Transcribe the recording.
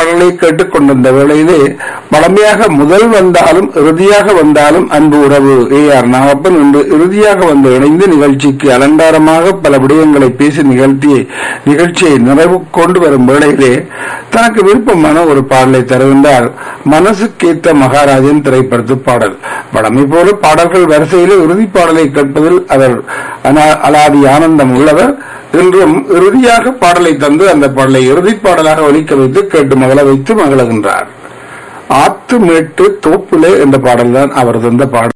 பாடலை கேட்டுக்கொண்டிருந்த வேளையிலே பழமையாக முதல் வந்தாலும் இறுதியாக வந்தாலும் அன்பு உறவு ஏ ஆர் நாகப்பன் இன்று இறுதியாக வந்து இணைந்து நிகழ்ச்சிக்கு அலங்காரமாக பல விடயங்களை பேசி நிகழ்த்தியை நிகழ்ச்சியை நிறைவு கொண்டு வரும் வேளையிலே தனக்கு விருப்பமான ஒரு பாடலை தருகின்றார் மனசுக்கேத்த மகாராஜன் திரைப்படத்து பாடல் பழமை போல பாடல்கள் வரிசையிலே இறுதி பாடலை கேட்பதில் அவர் அனா- அலாதி ஆனந்தம் உள்ளவர் இன்றும் இறுதியாக பாடலை தந்து அந்த பாடலை இறுதிப் பாடலாக ஒலிக்க வைத்து கேட்டு மகள வைத்து மகிழ்கின்றார் ஆத்து மேட்டு தோப்புலே என்ற பாடல்தான் அவர் தந்த பாடல்